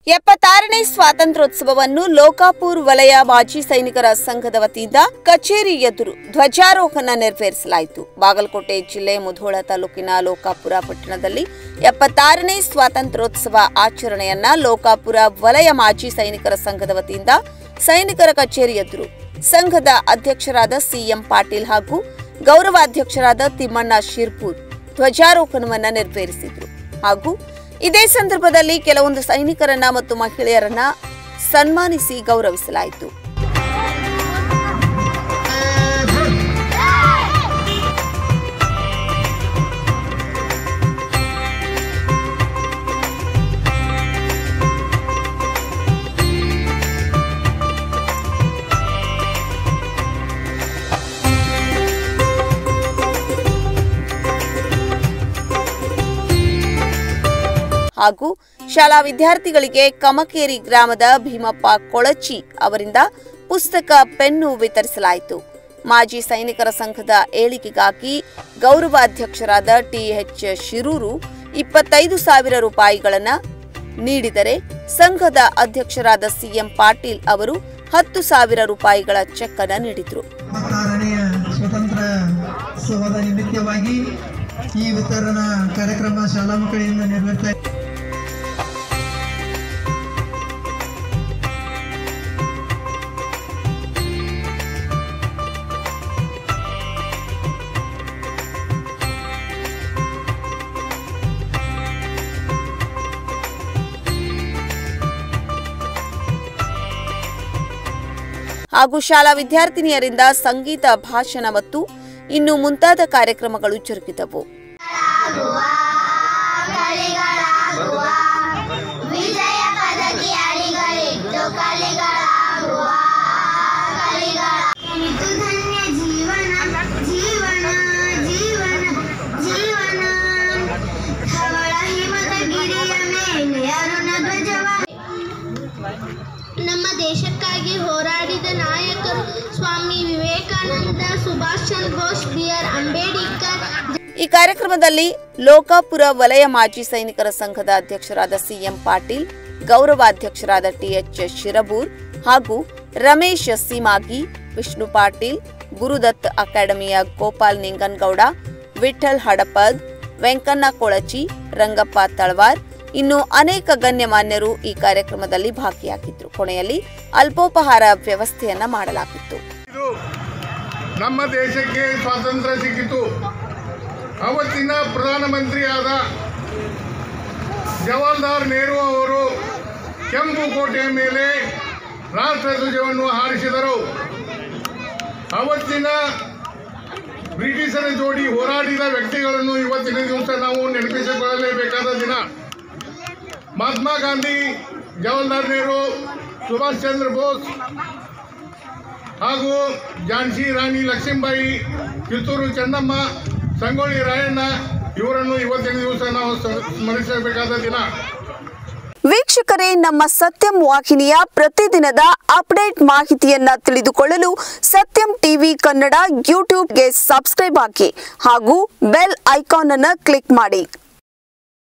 ಎಪ್ಪತ್ತಾರನೇ ಸ್ವಾತಂತ್ರ್ಯೋತ್ಸವವನ್ನು ಲೋಕಾಪುರ್ ವಲಯ ಮಾಜಿ ಸೈನಿಕರ ಸಂಘದ ವತಿಯಿಂದ ಕಚೇರಿ ಎದುರು ಧ್ವಜಾರೋಹಣ ನೆರವೇರಿಸಲಾಯಿತು ಬಾಗಲಕೋಟೆ ಜಿಲ್ಲೆ ಮುಧೋಳ ತಾಲೂಕಿನ ಲೋಕಾಪುರ ಪಟ್ಟಣದಲ್ಲಿ ಎಪ್ಪತ್ತಾರನೇ ಸ್ವಾತಂತ್ರ್ಯೋತ್ಸವ ಆಚರಣೆಯನ್ನ ಲೋಕಾಪುರ ವಲಯ ಮಾಜಿ ಸೈನಿಕರ ಸಂಘದ ವತಿಯಿಂದ ಸೈನಿಕರ ಕಚೇರಿ ಎದುರು ಸಂಘದ ಅಧ್ಯಕ್ಷರಾದ ಸಿಎಂ ಪಾಟೀಲ್ ಹಾಗೂ ಗೌರವಾಧ್ಯಕ್ಷರಾದ ತಿಮ್ಮಣ್ಣ ಶಿರ್ಪೂರ್ ಧ್ವಜಾರೋಹಣವನ್ನ ನೆರವೇರಿಸಿದ್ರು ಹಾಗೂ ಇದೇ ಸಂದರ್ಭದಲ್ಲಿ ಕೆಲವೊಂದು ಸೈನಿಕರನ್ನ ಮತ್ತು ಮಹಿಳೆಯರನ್ನ ಸನ್ಮಾನಿಸಿ ಗೌರವಿಸಲಾಯಿತು ಹಾಗೂ ಶಾಲಾ ವಿದ್ಯಾರ್ಥಿಗಳಿಗೆ ಕಮಕೇರಿ ಗ್ರಾಮದ ಭೀಮಪ್ಪ ಕೊಳಚಿ ಅವರಿಂದ ಪುಸ್ತಕ ಪೆನ್ನು ವಿತರಿಸಲಾಯಿತು ಮಾಜಿ ಸೈನಿಕರ ಸಂಘದ ಏಳಿಗೆಗಾಗಿ ಗೌರವಾಧ್ಯಕ್ಷರಾದ ಟಿಎಚ್ ಶಿರೂರು ಇಪ್ಪತ್ತೈದು ಸಾವಿರ ರೂಪಾಯಿಗಳನ್ನು ನೀಡಿದರೆ ಸಂಘದ ಅಧ್ಯಕ್ಷರಾದ ಸಿಎಂ ಪಾಟೀಲ್ ಅವರು ಹತ್ತು ಸಾವಿರ ರೂಪಾಯಿಗಳ ಚೆಕ್ ಅನ್ನು ನೀಡಿದರು ಇಪ್ಪತ್ತಾರನೆಯ ಸ್ವತಂತ್ರ ಉತ್ಸವದ ನಿಮಿತ್ತವಾಗಿ ಈ ವಿತರಣಾ ಕಾರ್ಯಕ್ರಮ ಶಾಲಾ ಮಕ್ಕಳಿಂದ ನೆರವೇರ್ತಾ ಇದೆ. ಹಾಗೂ ಶಾಲಾ ವಿದ್ಯಾರ್ಥಿನಿಯರಿಂದ ಸಂಗೀತ ಭಾಷಣ ಮತ್ತು ಇನ್ನು ಮುಂತಾದ ಕಾರ್ಯಕ್ರಮಗಳು ಜರುಗಿದವು ಕಲಿಗಳಾಗುವ ವಿಜಯ ಪದವಿ ಅಡಿಗಳಿಟ್ಟು ಕಲಿಗಳಾಗುವ ಕಲಿಗಳ ಇದು ಧನ್ಯ ಜೀವನ ಜೀವನ ಜೀವನ ಜೀವನ ಧವಳ ಹಿಮದ ಗಿರಿಯ ಮೇಲೆ ಅರುಣ ಧ್ವಜವ ನಮ್ಮ ದೇಶಕ್ಕಾಗಿ ಹೋರಾಡಿದ ನಾಯಕರು ಸ್ವಾಮಿ ವಿವೇಕಾನಂದ ಸುಭಾಷ್ ಚಂದ್ರ ಬೋಸ್ ಬಿ ಆರ್ ಅಂಬೇಡ್ಕರ್ ಈ ಕಾರ್ಯಕ್ರಮದಲ್ಲಿ ಲೋಕಾಪುರ ವಲಯ ಮಾಜಿ ಸೈನಿಕರ ಸಂಘದ ಅಧ್ಯಕ್ಷರಾದ ಸಿಎಂ ಪಾಟೀಲ್ ಗೌರವಾಧ್ಯಕ್ಷರಾದ ಟಿಎಚ್ ಶಿರಬೂರ್ ಹಾಗೂ ರಮೇಶ್ ಸೀಮಾಗಿ ವಿಷ್ಣು ಪಾಟೀಲ್ ಗುರುದತ್ ಅಕಾಡೆಮಿಯ ಗೋಪಾಲ್ ನಿಂಗನಗೌಡ ವಿಠಲ್ ಹಡಪದ್ ವೆಂಕಣ್ಣ ಕೊಳಚಿ ರಂಗಪ್ಪ ತಳವಾರ್ ಇನ್ನು ಅನೇಕ ಗಣ್ಯಮಾನ್ಯರು ಈ ಕಾರ್ಯಕ್ರಮದಲ್ಲಿ ಭಾಗಿಯಾಗಿದ್ದರು ಕೊನೆಯಲ್ಲಿ ಅಲ್ಪೋಪಹಾರ ವ್ಯವಸ್ಥೆಯನ್ನ ಮಾಡಲಾಗಿತ್ತು ಇದು ನಮ್ಮ ದೇಶಕ್ಕೆ ಸ್ವಾತಂತ್ರ್ಯ ಸಿಕ್ಕಿತು ಅವತ್ತಿನ ಪ್ರಧಾನಮಂತ್ರಿಯಾದ ಜವಾಹರ್ಲಾಲ್ ನೆಹರು ಅವರು ಕೆಂಪು ಕೋಟೆಯ ಮೇಲೆ ರಾಷ್ಟ್ರಧ್ವಜವನ್ನು ಹಾರಿಸಿದರು ಅವತ್ತಿನ ಬ್ರಿಟಿಷರ ಜೋಡಿ ಹೋರಾಡಿದ ವ್ಯಕ್ತಿಗಳನ್ನು ಇವತ್ತಿನ ದಿವಸ ನಾವು ನೆನಪಿಸಿಕೊಳ್ಳಲೇಬೇಕಾದ ದಿನ ಮಹಾತ್ಮ ಗಾಂಧಿ ಜವಾಹರ್ಲಾಲ್ ನೆಹರು ಸುಭಾಷ್ ಚಂದ್ರ ಬೋಸ್ ಹಾಗೂ ಝಾನ್ಸಿ ರಾಣಿ ಲಕ್ಷ್ಮೀಬಾಯಿ ಕಿತ್ತೂರು ಚೆನ್ನಮ್ಮ ಸಂಗೊಳ್ಳಿ ರಾಯಣ್ಣ ಇವರನ್ನು ಇವತ್ತಿನ ದಿವಸ ನಾವು ಸ- ಸ್ಮರಿಸಬೇಕಾದ ದಿನ ವೀಕ್ಷಕರೇ ನಮ್ಮ ಸತ್ಯಂ ವಾಹಿನಿಯ ಪ್ರತಿದಿನದ ಅಪ್ಡೇಟ್ ಮಾಹಿತಿಯನ್ನ ತಿಳಿದುಕೊಳ್ಳಲು ಸತ್ಯಂ ಟಿವಿ ಕನ್ನಡ ಯೂಟ್ಯೂಬ್ಗೆ ಸಬ್ಸ್ಕ್ರೈಬ್ ಹಾಕಿ ಹಾಗೂ ಬೆಲ್ ಐಕಾನ್ ಅನ್ನು ಕ್ಲಿಕ್ ಮಾಡಿ